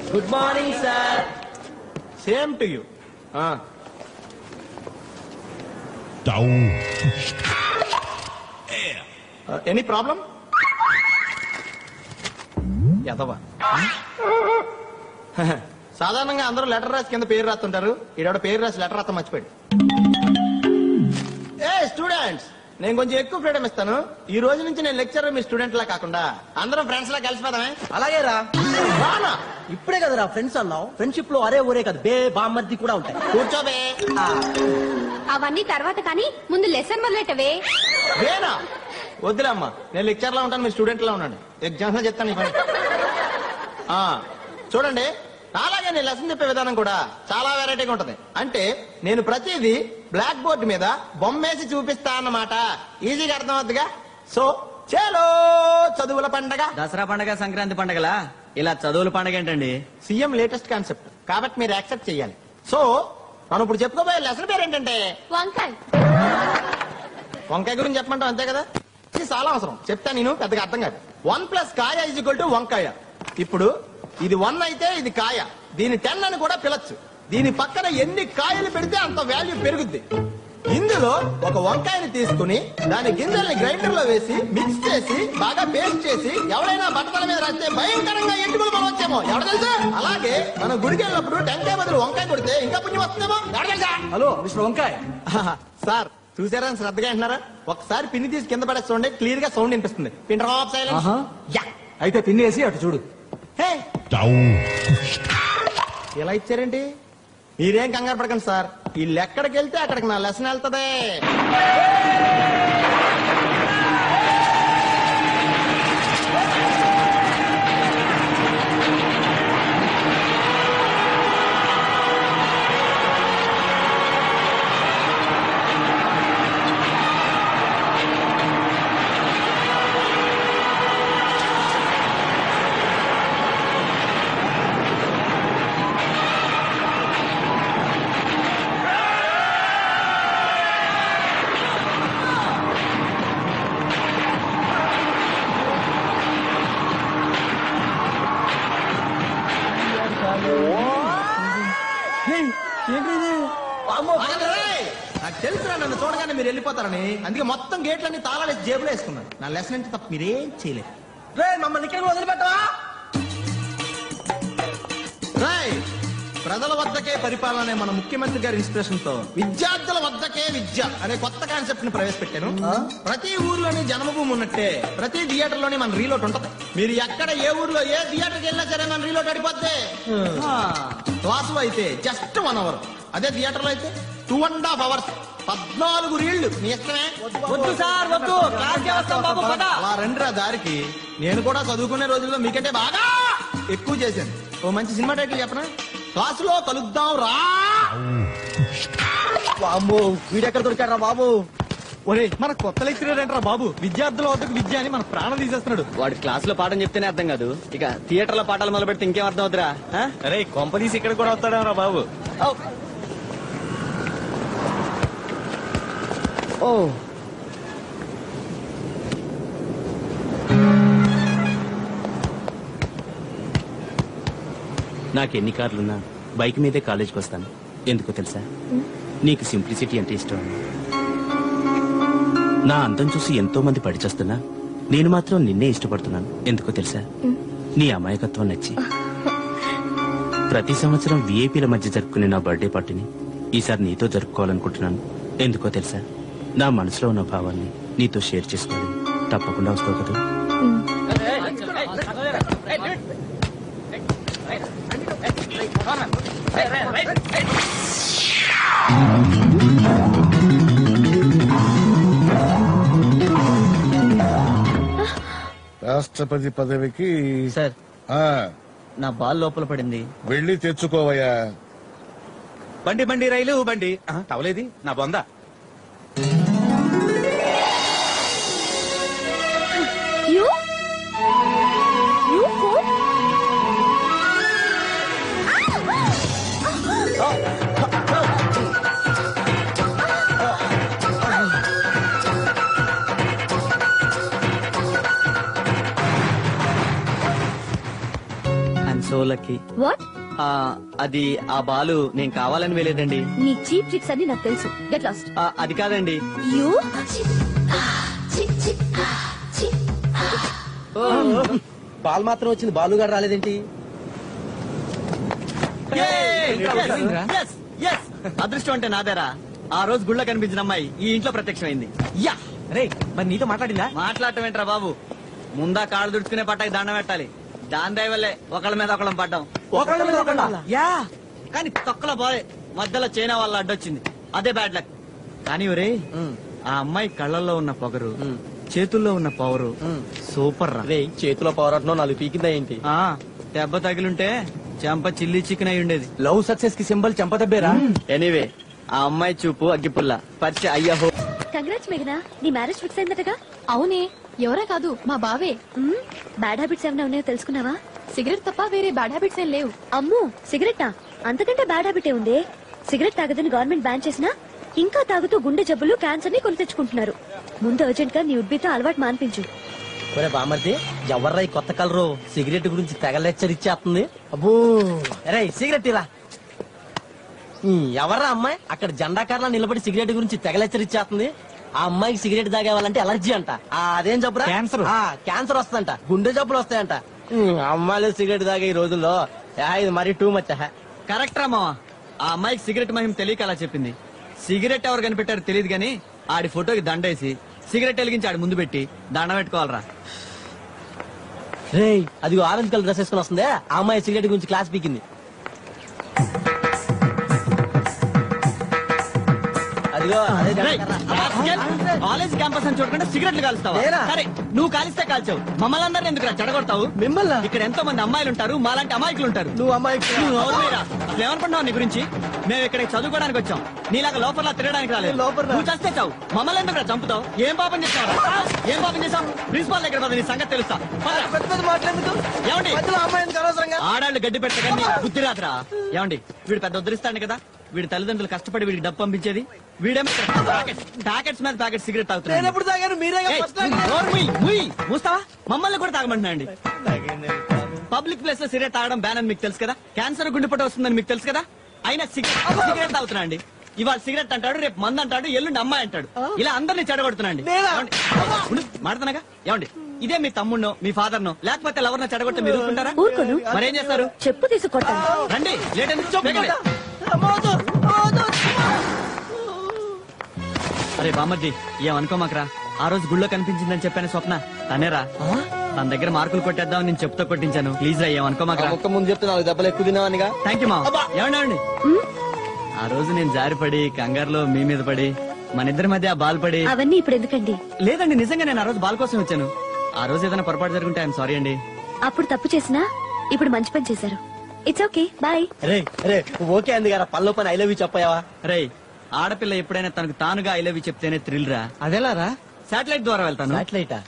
Good morning sir same to you any problem ఎదవా సాధారణంగా అందరూ లెటర్ రాసి కింద పేరు రాస్తుంటారు ఈడోడ పేరు రాసి లెటర్ రాస్తా మర్చిపోయాడు ఏ స్టూడెంట్స్ నేను కొంచెం ఎక్కువ ఫ్రీడమ్ ఇస్తాను ఈ రోజు నుంచి నేను లెక్చరర్ మీ స్టూడెంట్ లా కాకుండా అందరం ఫ్రెండ్స్ లా కలిసిపోదామే అలాగే రా రానా ఇప్పుడే కదరా ఫ్రెండ్స్ అన్నావు ఫ్రెండ్షిప్ లో అరే ఊరే కదా బే బామ్మర్ది కూడా ఉంటాయి కూర్చోబే అవన్నీ తర్వాత కానీ ముందు లెసన్ మొదలెట్టవే వేనా వద్దులే అమ్మా నేను లెక్చర్ లో ఉంటాను మీరు స్టూడెంట్ లా ఉన్నాడు ఎగ్జామ్స్ లో చెప్తాను ఈ పని ఆ, చూడండి అలాగే నేను లెసన్ చెప్పే విధానం కూడా చాలా వెరైటీగా ఉంటది అంటే నేను ప్రతిదీ బ్లాక్ బోర్డ్ మీద బొమ్మేసి చూపిస్తా అన్నమాట ఈజీగా అర్థం అవుతుందిగా సో చలో చదువుల పండగ దసరా పండగ సంక్రాంతి పండగలా ఇలా చదువుల పండగ ఏంటండి సీఎం లేటెస్ట్ కాన్సెప్ట్ కాబట్టి మీరు యాక్సెప్ట్ చేయాలి సో మనం ఇప్పుడు చెప్పుకోబోయే లెసన్ పేరు ఏంటంటే వంకాయ్ వంకాయ గురించి చెప్పమంటాం అంతే కదా ఇది చాలా అవసరం చెప్తా నేను పెద్దగా అర్థం కాదు వన్ ప్లస్ కాయ ఈజ్ ఈక్వల్ టు వంకాయ ఇప్పుడు ఇది వన్ అయితే ఇది కాయ దీని టెన్ అని కూడా పిలచ్చు దీని పక్కన ఎన్ని కాయలు పెడితే అంత వాల్యూ పెరుగుద్ది ఇందులో ఒక వంకాయని తీసుకుని దాని గింజల్ని గ్రైండర్ లో వేసి మిక్స్ చేసి బాగా పేస్ట్ చేసి ఎవరైనా బట్టల మీద రాస్తే భయంకరంగా ఎంటుకలు మనం వచ్చేమో ఎవరు తెలుసా అలాగే మనం గుడికి వెళ్ళినప్పుడు టెంకాయ బదులు వంకాయ కొడితే ఇంకా పుణ్యం వస్తుందేమో ఎవరు తెలుసా హలో మిస్టర్ వంకాయ్ ఆహా, సార్ చూసారా అని శ్రద్ధగా అంటున్నారా ఒకసారి పిన్ని తీసి కింద పడేసి చూడండి క్లియర్ గా సౌండ్ వినిపిస్తుంది పిన్ డ్రాప్ సైలెన్స్ ఆహా. యా అయితే పిన్నేసి అటు చూడు హే ఇలా ఇచ్చారేంటి మీరేం కంగారు పడకండి సార్ వీళ్ళు ఎక్కడికి వెళ్తే అక్కడికి నా లెసన్ వెళ్తదే ఆగండి రేయ్. నాకు తెలుసురా నన్ను చూడగానే మీరు వెళ్ళిపోతారని అందుకే మొత్తం గేట్లన్నీ తాళాలు వేసి జేబులో వేసుకున్నాను నా లెసన్ అంటే తప్ప మీరేం చేయలేదు రే మమ్మల్ని ఇక్కడ వదిలిపెట్టవా రాయ్ ప్రజల వద్దకే పరిపాలన అనే మన ముఖ్యమంత్రి గారి ఇన్స్పిరేషన్ తో విద్యార్థుల వద్దకే విద్య అనే కొత్త కాన్సెప్ట్ ని ప్రవేశపెట్టాను ప్రతి ఊర్లోని జన్మభూమి ఉన్నట్టే ప్రతి థియేటర్ లోని మన రీలోట్ ఉంటది మీరు ఎక్కడ ఏ ఊర్లో ఏ థియేటర్కి వెళ్ళినా సరే మన రీలోట్ అడిపోద్ది క్లాస్ లో అయితే జస్ట్ వన్ అవర్ అదే థియేటర్ లో అయితే టూ అండ్ హాఫ్ అవర్స్ పద్నాలుగు రీళ్లు మీ ఇష్టమే వద్దు సార్ వద్దు క్లాస్ కి వస్తాం బాబు పద అలా రండి రా దారికి నేను కూడా చదువుకునే రోజుల్లో మీకంటే బాగా ఎక్కువ చేశాను ఓ మంచి సినిమా టైటిల్ చెప్పనా క్లాసులో కలుద్దాం రా బాబు వీడెక్కడ దొరికారా బాబు ఒరే మన కొత్త లెక్చరర్ ఏంట్రా బాబు విద్యార్థుల వద్దకు విద్య అని మన ప్రాణం తీసేస్తున్నాడు వాడు క్లాస్ లో పాఠం చెప్తేనే అర్థం కాదు ఇక థియేటర్ లో పాఠాలు మొదలు పెడితే ఇంకేం అర్థం అవుతురా అరే కొంపదీసి ఇక్కడ కూడా వస్తాడేమరా బాబు ఓ నాకు ఎన్ని కార్లున్నా బైక్ మీదే కాలేజీకి వస్తాను ఎందుకో తెలుసా నీకు సింప్లిసిటీ అంటే ఇష్టం నా అందం చూసి ఎంతో మంది పడిచేస్తున్నా నేను మాత్రం నిన్నే ఇష్టపడుతున్నాను ఎందుకో తెలుసా నీ అమాయకత్వం నచ్చి ప్రతి సంవత్సరం విఐపీల మధ్య జరుపుకునే నా బర్త్డే పార్టీని ఈసారి నీతో జరుపుకోవాలనుకుంటున్నాను ఎందుకో తెలుసా నా మనసులో ఉన్న భావాన్ని నీతో షేర్ చేసుకోవాలి తప్పకుండా వస్తావు కదా రాష్ట్రపతి పదవికి సార్ ఆ నా బాల్ లోపల పడింది వెళ్ళి తెచ్చుకోవయ్యా బండి బండి రైలు బండి ఆ, టవలేది నా బొంద you you phone I'm so so lucky what అది ఆ బాలు నేను కావాలని వేలేదండి నీ చీప్ ట్రిక్స్ అన్ని నాకు తెలుసు గెట్ లాస్ట్ ఆ, అది కాదండి యూ బాల్ మాత్రం వచ్చింది బాలుగాడు రాలేదేంటి Yes, yes. అదృష్టం అంటే నాదేరా ఆ రోజు గుళ్ళ కనిపించిన అమ్మాయి ఈ ఇంట్లో ప్రత్యక్షమైంది యా రే మరి నీతో మాట్లాడిందా మాట్లాడటం ఏంట్రా బాబు ముందా కాళ్ళు దుడుచుకునే పట్టాకి దండం పెట్టాలి దాని దయ వల్లే ఒకళ్ళ మీద ఒకళ్ళం పడ్డాం ఒకళ్ళ మీద ఒకళ్ళ? యా కానీ తొక్కల బాయ్ మధ్యలో చైనా వల్ల అడ్డొచ్చింది అదే బ్యాడ్ లక్ కానీ ఒరే ఆ అమ్మాయి కళ్ళల్లో ఉన్న పొగరు చేతుల్లో ఉన్న పవరు సూపర్ రా రే చేతిలో పోరాటం నాలుగు పీకిందా ఏంటి ఆ, దెబ్బ తగిలుంటే చెంప చిల్లి చికెన్ అయి ఉండేది లవ్ సక్సెస్ కి సింబల్ చెంపదబ్బేరా ఎనీవే ఆ అమ్మాయి చూపు అగ్గిపుల్ల పరిచయ అయ్యహో కంగ్రాట్స్ మేఘనా నీ మ్యారేజ్ ఫిక్స్ అయిందటగా అవునే ఎవరా కాదు మా బావే బ్యాడ్ హ్యాబిట్స్ ఏమైనా ఉన్నాయో తెలుసుకున్నావా సిగరెట్ తప్ప వేరే బ్యాడ్ హ్యాబిట్స్ ఏం లేవు అమ్మో సిగరెట్టా అంతకంటే బ్యాడ్ హ్యాబిటే ఉంది సిగరెట్ తాగదని గవర్నమెంట్ బ్యాన్ చేసినా ఇంకా తాగుతూ గుండె జబ్బులు క్యాన్సర్ ని కొని తెచ్చుకుంటున్నారు ముందు అర్జెంట్ గా నీ ఉడ్బీతో అలవాటు మాన్పించు ఒరే బామర్ది ఎవర్రా ఈ కొత్త కలరు సిగరెట్ గురించి తెగ లెక్చర్ ఇచ్చేస్తుంది అబ్బో రే సిగరెట్ ఇలా ఈ ఎవర్రా అమ్మాయి అక్కడ జెండా కార్లా నిలబడి సిగరెట్ గురించి తెగ లెక్చర్ ఇచ్చేస్తుంది ఆ అమ్మాయికి సిగరెట్ తాగేవాలంటే ఎలర్జీ అంట ఆ, అదేం జబ్బురా క్యాన్సర్. ఆ, క్యాన్సర్ వస్తుందంట గుండె జబ్బులు వస్తాయంట ఈ అమ్మాయిలు సిగరెట్ తాగే ఈ రోజుల్లో యా, ఇది మరీ టూ మచ్ కరెక్ట్ రా మావా ఆ అమ్మాయికి సిగరెట్ మహిమ తెలియక అలా చెప్పింది సిగరెట్ ఎవరు కనిపెట్టారో తెలియదు గానీ ఆడి ఫోటోకి దండేసి సిగరెట్ వెలిగించి ఆడి ముందు పెట్టి దండ పెట్టుకోవాలరా రే అది ఆరెంజ్ కలర్ డ్రెస్ వేసుకుని వస్తుందే ఆ అమ్మాయి సిగరెట్ గురించి క్లాస్ పీకింది అదిగో అదే జెండా కర్ర. కాలేజ్ క్యాంపస్ అని చూడకుండా సిగరెట్లు కాలుస్తావా నేనా? సరే నువ్వు కాలిస్తే కాల్చావు మమ్మల్ని అందరినీ ఎందుకు చెడగొడతావు మిమ్మల్ని ఇక్కడ ఎంతో మంది అమ్మాయిలు ఉంటారు మాలాంటి అమాయకులు ఉంటారు నువ్వు అమ్మాయి నువ్వు నోరు మీరా. అసలు ఏమనుకుంటున్నావు నీ గురించి మేము ఇక్కడ చదువుకోవడానికి వచ్చాం నీలాగా లోపల తిరగడానికి రాలేదు లోపల? నువ్వు చస్తే చావు మమ్మల్ని ఎందుకు చంపుతావు ఏం పాపం చేస్తావు ఏం పాపం చేస్తావు ప్రిన్సిపాల్ దగ్గర పద, నీ సంగతి తెలుస్తా పద. పెద్ద పెద్ద మాట్లాడేందుకు ఏమండి మధ్యలో అమ్మాయి ఎందుకు అనవసరంగా ఆడాళ్ళు గడ్డి పెట్టగానే బుద్ధి రాత్రా ఏమండి వీడు పెద్ద ఉద్ధరిస్తాడు కదా వీడి తల్లిదండ్రులు కష్టపడి వీడికి డబ్బు పంపించేది వీడేమో ప్యాకెట్స్ మీద ప్యాకెట్ సిగరెట్ నేను తాగుతున్నాడు ఎప్పుడు తాగాను మీరే ఏయ్, నోరు మూయ్, మూయ్. మూస్తావా మమ్మల్ని కూడా తాగమంటున్నా అండి పబ్లిక్ ప్లేస్ లో సిగరెట్ తాగడం బ్యాన్ అని మీకు తెలుసు కదా క్యాన్సర్ గుండెపోటు వస్తుందని మీకు తెలుసు కదా అయినా సిగరెట్ సిగరెట్ తాగుతున్నా అండి ఇవాళ సిగరెట్ అంటాడు రేపు మందు అంటాడు ఎల్లుండి అమ్మాయి అంటాడు ఇలా అందరినీ చెడగొడుతున్నా అండి నేనా? ఏమండి? ఉండు, మాట్లాడుతున్నాగా ఏమండి ఇదే మీ తమ్ముడినో మీ ఫాదర్ నో లేకపోతే ఎవరినో చెడగొడితే మీరు ఊరుకుంటారా ఊరుకోను మరేం చేస్తారు చెప్పు తీసుకొట్టాను రండి లేట్ ఎందుకు? వేగండి. అరే బామ్మర్ది ఏమనుకోమాకరా ఆ రోజు గుళ్ళో కనిపించిందని చెప్పాను స్వప్న తనేరా తన దగ్గర మార్కులు కొట్టేద్దాం నేను చెప్తా కొట్టించాను ప్లీజ్ రా ఏమనుకోమాకరా ఒక్క ముందు చెప్తే నాలుగు దెబ్బలు ఎక్కువ తిన్నావనిగా థ్యాంక్ యూ మా ఏమండి ఆ రోజు నేను జారిపడి కంగారులో మీ మీద పడి మన ఇద్దరి మధ్య ఆ బాల్ పడి అవన్నీ ఇప్పుడు ఎందుకండి లేదండి నిజంగా నేను ఆ రోజు బాల్ కోసం వచ్చాను ఆ రోజు ఏదైనా పొరపాటు జరుగుంటే ఐఎమ్ సారీ అండి అప్పుడు తప్పు చేసినా ఇప్పుడు మంచి పని చేశారు ఇట్స్ ఓకే బాయ్ రే రే ఓకే అంది కదా పనిలో పని ఐ లవ్ యూ చెప్పావా రేయ్ ఆడపిల్ల ఎప్పుడైనా తనకు తానుగా ఐ లవ్ యూ చెప్తేనే థ్రిల్ రా అదెలారా శాటిలైట్ ద్వారా వెళ్తాను సాటిలైటా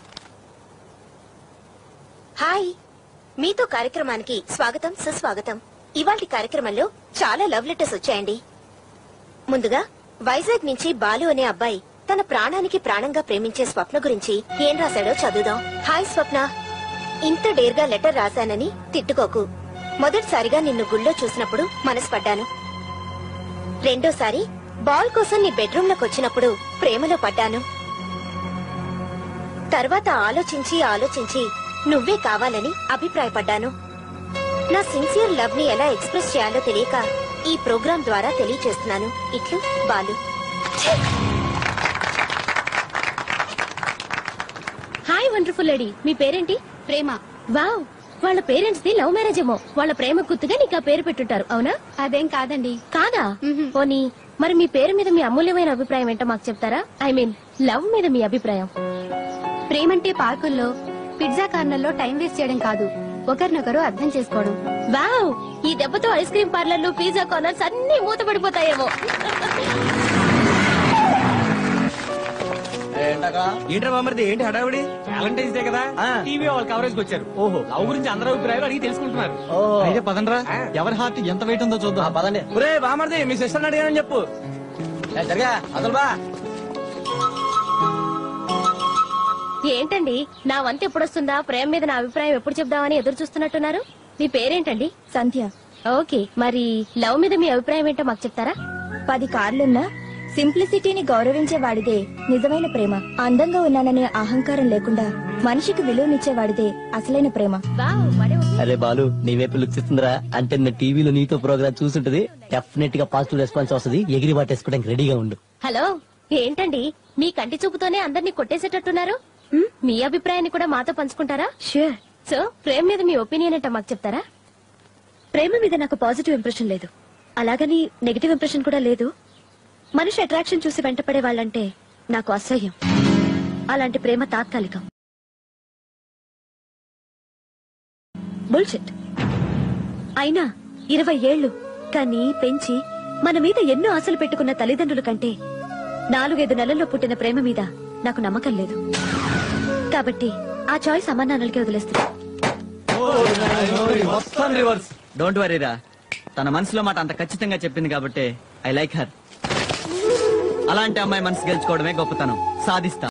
హాయ్ మీతో కార్యక్రమానికి స్వాగతం సుస్వాగతం ఇవాళ కార్యక్రమంలో చాలా లవ్ లెటర్స్ వచ్చాయండి ముందుగా వైజాగ్ నుంచి బాలు అనే అబ్బాయి తన ప్రాణానికి ప్రాణంగా ప్రేమించే స్వప్న గురించి ఏం రాశాడో చదువుదాం హాయ్ స్వప్న ఇంత డేర్గా లెటర్ రాశానని తిట్టుకోకు మొదటిసారిగా నిన్ను గుళ్ళో చూసినప్పుడు మనసు పడ్డాను రెండోసారి బాల్ కోసం నీ బెడ్రూమ్ లోకి వచ్చినప్పుడు ప్రేమలో పడ్డాను తర్వాత ఆలోచించి ఆలోచించి నువ్వే కావాలని అభిప్రాయపడ్డాను నా సిన్సియర్ లవ్ ని ఎలా ఎక్స్ప్రెస్ చేయాలో తెలియక ఈ ప్రోగ్రాం ద్వారా తెలియచేస్తున్నాను ఇట్లు బాలు హాయ్ వండర్ఫుల్ లేడీ మీ పేరేంటి ప్రేమ వావ్ వాళ్ళ పేరెంట్స్ ది లవ్ మ్యారేజ్ ఏమో వాళ్ళ ప్రేమ గుర్తుగా నీకు ఆ పేరు పెట్టుంటారు అవునా అదేం కాదండి కాదా మ్హూ. పోనీ మరి మీ పేరు మీద మీ అమూల్యమైన అభిప్రాయం ఏంటో మాకు చెప్తారా ఐ మీన్ లవ్ మీద మీ అభిప్రాయం ప్రేమంటే పార్కుల్లో పిజ్జా కార్నర్లో టైం వేస్ట్ చేయడం కాదు ఒకరినొకరు అర్థం చేసుకోవడం వావ్ ఈ దెబ్బతో ఐస్ క్రీమ్ పార్లర్లు పిజ్జా కార్నర్స్ అన్ని మూతపడిపోతాయేమో ఏంట్రా బామర్ది ఏంటి హడావిడి వ్యాలంటైన్స్ డే కదా ఆ. టీవీ వాళ్ళ కవరేజ్ వచ్చారు ఓహో. లవ్ గురించి అందరూ అభిప్రాయాలు అడిగి తెలుసుకుంటున్నారు ఓహో. అయితే పదండ్రా ఎవరి హార్ట్ ఎంత వెయిట్ ఉందో ఆ, చూద్దాం పదండి ఒరే బామర్ది మీ సిస్టర్ అడిగానని చెప్పు ఏ, జరగా అసలు బా ఏంటండి నా వంతు ఎప్పుడొస్తుందా ప్రేమ మీద నా అభిప్రాయం ఎప్పుడు చెప్దామని ఎదురు చూస్తున్నట్టున్నారు మీ పేరేంటండి సంధ్య ఓకే మరి లవ్ మీద మీ అభిప్రాయం ఏంటో మాకు చెప్తారా పది కార్లున్నా సింప్లిసిటీని గౌరవించే వాడిదే నిజమైన ప్రేమ అందంగా ఉన్నాననే అహంకారం లేకుండా మనిషికి విలువనిచ్చేవాడిదే అసలైన ప్రేమ వావ్, భలే ఉంది. అరే బాలు నీ వైపు లుక్ ఇస్తుందిరా అంటే నా టీవీలో నీతో ప్రోగ్రామ్ చూసుంటది డెఫినెట్ గా పాజిటివ్ రెస్పాన్స్ వస్తుంది ఎగిరి వాటేసుకోవడానికి రెడీగా ఉండు హలో ఏంటండి మీ కంటి చూపుతోనే అందరినీ కొట్టేసేటట్టున్నారు మ్, మీ అభిప్రాయాన్ని కూడా మాతో పంచుకుంటారా షూర్ సో ప్రేమ మీద మీ ఒపీనియన్ ఏంటో మాకు చెప్తారా ప్రేమ మీద నాకు పాజిటివ్ ఇంప్రెషన్ లేదు అలాగని నెగిటివ్ ఇంప్రెషన్ కూడా లేదు మనిషి అట్రాక్షన్ చూసి వెంటపడే వాళ్ళంటే నాకు అసహ్యం అలాంటి ప్రేమ తాత్కాలికం బుల్షిట్ అయినా ఇరవై ఏళ్లు కానీ పెంచి మన మీద ఎన్నో ఆశలు పెట్టుకున్న తల్లిదండ్రుల కంటే నాలుగైదు నెలల్లో పుట్టిన ప్రేమ మీద నాకు నమ్మకం లేదు కాబట్టి ఆ చాయిస్ అమ్మా నాన్నలకి వదిలేస్తున్నా డోంట్ వరీరా తన మనసులో మాట అంత ఖచ్చితంగా చెప్పింది కాబట్టి ఐ లైక్ హర్ అలాంటి అమ్మాయి మనసు గెలుచుకోవడమే గొప్పతనం సాధిస్తా